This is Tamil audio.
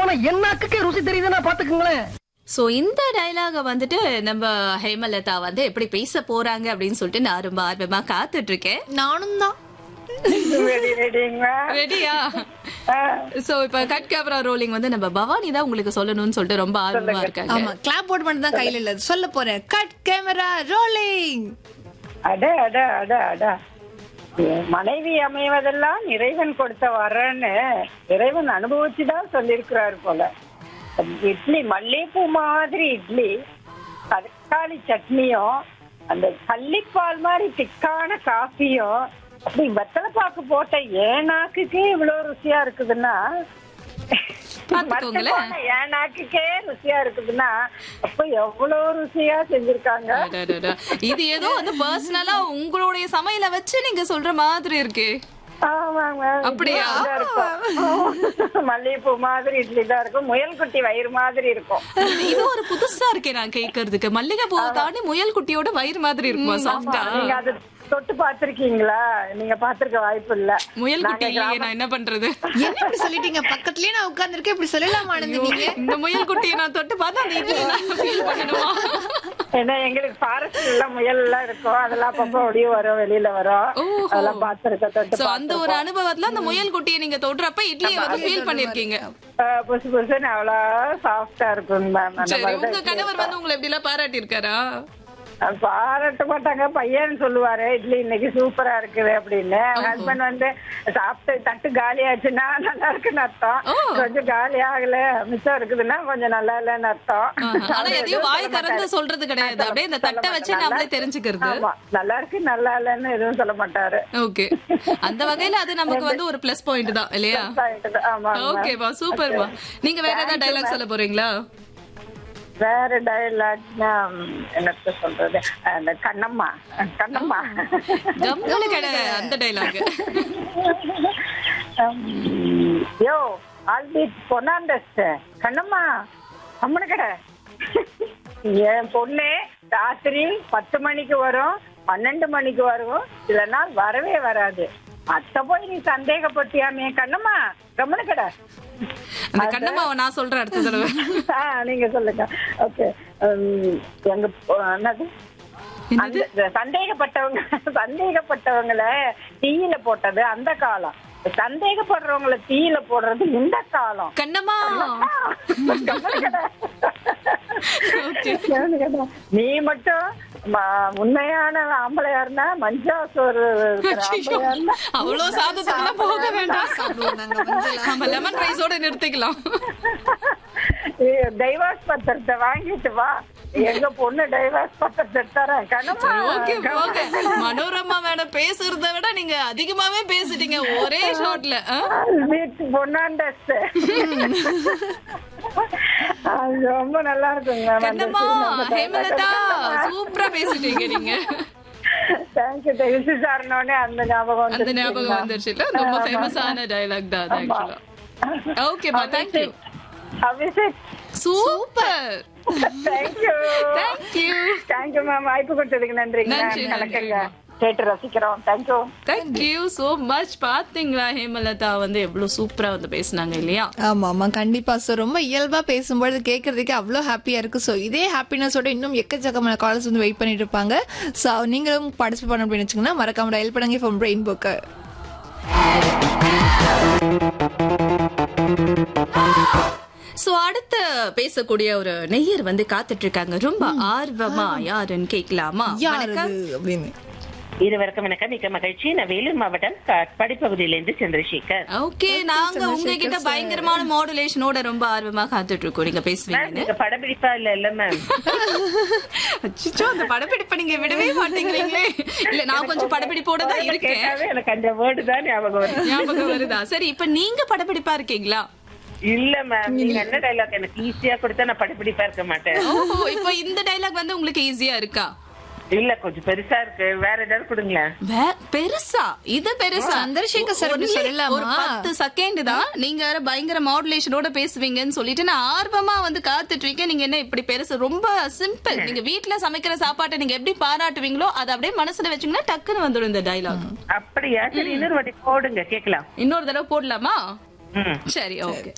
ஆனா என் நாக்குக்கே ருசி தெரியுதுன்னா பாத்துக்குங்களேன் சோ இந்த டயலாக வந்துட்டு நம்ம ஹேமலதா வந்து எப்படி பேச போறாங்க அப்படின்னு சொல்லிட்டு நான் ரொம்ப ஆர்வமா காத்துட்டு இருக்கேன் நானும் தான் ரெடி ரெடிங்களா ரெடியா சோ இப்ப கட் கேமரா ரோலிங் வந்து நம்ம பவானி தான் உங்களுக்கு சொல்லணும்னு சொல்லிட்டு ரொம்ப ஆர்வமா இருக்காங்க ஆமா கிளாப் போர்ட் மட்டும் தான் கையில இல்ல சொல்ல போறேன் கட் கேமரா ரோலிங் அட அட அட அட மனைவி அமைவதெல்லாம் இறைவன் கொடுத்த வரன்னு இறைவன் அனுபவிச்சுதான் சொல்லியிருக்கிறாரு போல இட்லி மல்லிகைப்பூ மாதிரி இட்லி தக்காளி சட்னியும் அந்த கள்ளிப்பால் மாதிரி திக்கான காஃபியும் அப்படி வெத்தலை பாக்கு போட்ட ஏன் நாக்குக்கே இவ்வளவு ருசியா இருக்குதுன்னா பாத்துக்கோங்களேன். மத்த போன என் நாக்குக்கே ருசியா இருக்குதுன்னா அப்ப எவ்வளவு ருசியா செஞ்சிருக்காங்க அடடடா. இது ஏதோ வந்து பர்சனலா உங்களுடைய சமையல வச்சு நீங்க சொல்ற மாதிரி இருக்கு ஆமாங்க அப்படியா? இட்லி தான் இருக்கும். மல்லிகைப்பூ மாதிரி இட்லி தான் இருக்கும் முயல் குட்டி வயிறு மாதிரி இருக்கும் இது ஒரு புதுசா இருக்கே நான் கேக்குறதுக்கு மல்லிகை பூவை தாண்டி முயல் குட்டியோட வயிறு மாதிரி இருக்குமா சாஃப்டா நீங்க அது தொட்டு பாத்திருக்கீங்களா நீங்க பாத்திருக்க வாய்ப்பு இல்ல முயல் குட்டி நாங்க இல்லையே நான் என்ன பண்றது என்ன இப்படி சொல்லிட்டீங்க பக்கத்துலயே நான் உட்கார்ந்திருக்கேன் இப்படி சொல்லலாமா ஆனந்த் நீங்க இந்த முயல் குட்டியை நான் தொட்டு பார்த்தா அந்த இட்லி நான் feel பண்ணணுமா ஏன்னா எங்களுக்கு ஃபாரஸ்ட் எல்லாம் முயல் எல்லாம் இருக்கும் அதெல்லாம் அப்பப்போ ஒடியே வரும் வெளியில வரும் ஓஹோ. அதெல்லாம் பாத்திருக்க தொட்டு சோ அந்த ஒரு அனுபவத்துல அந்த முயல் குட்டியை நீங்க தொடுறப்ப இட்லியை வந்து ஃபீல் பண்ணிருக்கீங்க ஆஹ் புதுசு புதுசுன்னு அவ்வளவு சாஃப்டா இருக்கும் மேம் அந்த சரி மாதிரி உங்க தான் கணவர் வந்து உங்களை எப்படி எல்லாம் பாராட்டி இருக்காரா அது பாராட்ட மாட்டாங்க பையன் சொல்லுவாரு இட்லி இன்னைக்கு சூப்பரா இருக்குது அப்படின்னு ஹஸ்பண்ட் வந்து சாப்பிட்டு தட்டு காலி ஆச்சுன்னா நல்லா இருக்குன்னு அர்த்தம் ஓ. கொஞ்சம் காலி ஆகல மிச்சம் இருக்குதுன்னா கொஞ்சம் நல்லா இல்லைன்னு அர்த்தம் ஆனா அவரு எதையும் எதுவும் வாய் சொல்ல திறந்து மாட்டாரு. சொல்றது கிடையாது அப்படியே இந்த சொல்ல தட்டை வச்சு மாட்டாரு. நம்மளே தெரிஞ்சுக்கிறது ஆமா நல்லா இருக்கு நல்லா இல்லைன்னு எதுவும் சொல்ல மாட்டாரு ஓகே அந்த வகையில அது நமக்கு வந்து ஒரு பிளஸ் பாயிண்ட் தான் இல்லையா ஆமா ஓகேப்பா சூப்பர்மா நீங்க வேற ஏதாவது டைலாக் சொல்ல போறீங்களா வேற டைலாக்னா என்னத்த சொல்றது அந்த கண்ணம்மா கண்ணம்மா கம்முனு கடை அந்த டைலாக் Um, யோ ஆல்பீட் பொன்னாண்டஸ்ட் கண்ணம்மா அம்மனு கடை என் பொண்ணு ராத்திரி பத்து மணிக்கு வரும் பன்னெண்டு மணிக்கு வரும் சில நாள் வரவே வராது அத்த போய் நீ சந்தேகப்பட்டியாமே கண்ணம்மா கம்மனு கடை அந்த கண்ணம்மாவை நான் சொல்றேன் அடுத்த தடவை ஆ, நீங்க சொல்லுங்க ஓகே எங்க பொ- என்னது அந்த சந்தேகப்பட்டவங்க சந்தேகப்பட்டவங்கள தீயில போட்டது அந்த காலம் சந்தேகப்படுறவங்கள தீயில போடுறது இந்த காலம் கண்ணம்மா Okay. நீ மட்டும் ம- உண்மையான ஆம்பளையா இருந்தா மஞ்சா சோறு இருக்கிற ஆம்பளையா இருந்தா அவ்வளவு சாதத்துக்குலாம் போக வேண்டாம் சாப்பிடுவோம் நாங்க மஞ்சள் நம்ம லெமன் ரைஸோட நிறுத்திக்கலாம் டைவர்ஸ் பத்திரத்தை வாங்கிட்டு வா எங்க பொண்ணு டைவர்ஸ் பத்திரத்தை தரேன் கணமா ஓகே ஓகே மனோரமா மேடம் பேசுறத விட நீங்க அதிகமாவே பேசிட்டீங்க ஒரே ஷாட்ல வீட்டு பொண்ணாண்டஸ்ட் அது ரொம்ப நல்லா இருக்குங்க கண்ணம்மா ஹேமலதா சூப்பரா பேசிட்டீங்க நீங்க தேங்க்யூ தெரிஞ்சு சார்னோடனே அந்த ஞாபகம் அந்த ஞாபகம் வந்துருச்சு இல்ல ரொம்ப ஃபேமஸான டயலாக் தான் அது ஆக்சுவலா ஓகேமா thank you Abhishek super thank you thank you thank you ma'am வாய்ப்பு கொடுத்ததுக்கு நன்றிங்க நன்றி, மேம் நன்றி, வணக்கங்க கேட்டு ரசிக்கிறோம் தேங்க்யூ தேங்க்யூ சோ மச் பாத்தீங்களா ஹேமலதா வந்து எவ்வளவு சூப்பரா வந்து பேசுனாங்க இல்லையா ஆமா ஆமா கண்டிப்பா சோ ரொம்ப இயல்பா பேசும்பொழுது கேட்கறதுக்கு அவ்வளோ ஹாப்பியா இருக்கு சோ இதே ஹாப்பினஸோட இன்னும் எக்கச்சக்கமான கால்ஸ் வந்து வெயிட் பண்ணிட்டு இருப்பாங்க சோ நீங்களும் பார்ட்டிசிபேட் பண்ண அப்படின்னு வச்சுங்கன்னா மறக்காம டயல் பண்ணுங்க ஃப்ரம் பிரெயின் புக்கு சோ அடுத்து பேசக்கூடிய ஒரு நெய்யர் வந்து காத்துட்டு இருக்காங்க ரொம்ப ஆர்வமா யாருன்னு கேட்கலாமா யார் வணக்கம். அது அப்படின்னு இருவருக்கும் வணக்கம் மிக்க மகிழ்ச்சி நான் வேலூர் மாவட்டம் காட்பாடி பகுதியிலிருந்து சந்திரசேகர் ஓகே நாங்க உங்ககிட்ட பயங்கரமான மாடுலேஷனோட ரொம்ப ஆர்வமா காத்துட்டு இருக்கோம் நீங்க மேம் பேசுவீங்கன்னு நீங்க படப்பிடிப்பா இல்ல இல்ல மேம் அச்சோ அந்த படப்பிடிப்பை நீங்க விடவே மாட்டேங்கிறீங்களே இல்ல நான் கொஞ்சம் படப்பிடிப்போட தான் இருக்கேன் கேட்டாவே எனக்கு அந்த வேர்டு தான் ஞாபகம் வருது ஞாபகம் வருதா சரி இப்ப நீங்க படப்பிடிப்பா இருக்கீங்களா இல்ல மேம் நீங்க என்ன டைலாக் எனக்கு ஈஸியா கொடுத்தா நான் படப்பிடிப்பா இருக்க மாட்டேன் ஓஹோ இப்போ இந்த டைலாக் வந்து உங்களுக்கு ஈஸியா இருக்கா இல்ல கொஞ்சம் பெருசா இருக்கு வேற ஏதாவது கொடுங்களேன் வே- பெருசா இது பெருசா சந்திரசேகர் sir இப்படி Only சொல்லலாமா? ஒரு பத்து செகண்ட் தான் நீங்க வேற பயங்கர மாடுலேஷனோட பேசுவீங்கன்னு சொல்லிட்டு நான் ஆர்வமா வந்து காத்துட்டு இருக்கேன் நீங்க என்ன இப்படி பெருசு ரொம்ப சிம்பிள் நீங்க வீட்ல சமைக்கிற சாப்பாட்டை நீங்க எப்படி பாராட்டுவீங்களோ அதை அப்படியே மனசுல வச்சீங்கன்னா டக்குன்னு வந்துடும் இந்த டைலாக் அப்படியா சரி இன்னொரு வாட்டி போடுங்க கேக்கலாம் இன்னொரு தடவை போடலாமா ம் சரி ஓகே